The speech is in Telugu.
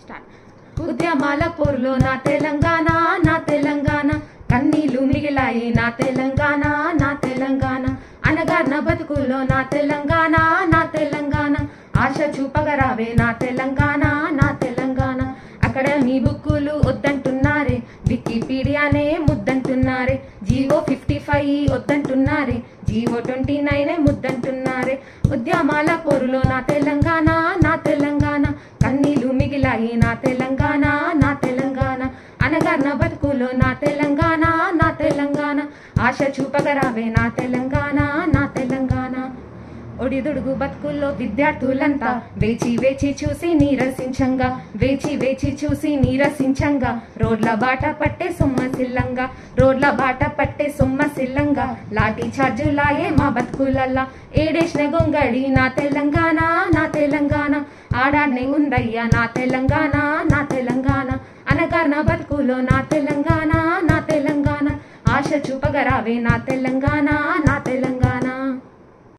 స్టార్ట్ ఉద్యమాల పోరులో నా తెలంగాణ నా తెలంగాణ కన్నీళ్లు మిగిలాయి నా తెలంగాణ నా తెలంగాణ అనగారిన బతుకుల్లో నా తెలంగాణ నా తెలంగాణ ఆశ చూపగరావే నా తెలంగాణ నా తెలంగాణ అక్కడ మీ బుక్కులు వద్దంటున్నారే వికీపీడియానే ముద్దంటున్నారే జీవో ఫిఫ్టీ ఫైవ్ వద్దంటున్నారే జీవో ట్వంటీ నైన్ ముద్దంటున్నారే ఉద్యమాల పోరులో నా తెలంగాణ నా తెలంగాణ కన్నీళ్లు మిగిలాయి నా తెలంగాణ నా తెలంగాణ అనగారిన బతుకులో నా తెలంగాణ నా తెలంగాణ ఆశ చూపగరావే నా తెలంగాణ నా తెలంగాణ ఒడిదుడుగు బతుకుల్లో విద్యార్థులంతా వేచి వేచి చూసి నీరసించంగా వేచి వేచి చూసి నీరసించంగా రోడ్ల బాట పట్టే సొమ్మసిల్లంగా రోడ్ల బాట పట్టే సొమ్మసిల్లంగా లాఠీ చార్జులాయే మా బతుకులల్లా ఏడేసిన గొంగడి నా తెలంగాణ నా తెలంగాణ ఆడాడ్నే ఉందయ్యా నా తెలంగాణ నా తెలంగాణ అనగారిన బతుకులో నా తెలంగాణ నా తెలంగాణ ఆశ చూపగరావే నా తెలంగాణ నా తెలంగాణ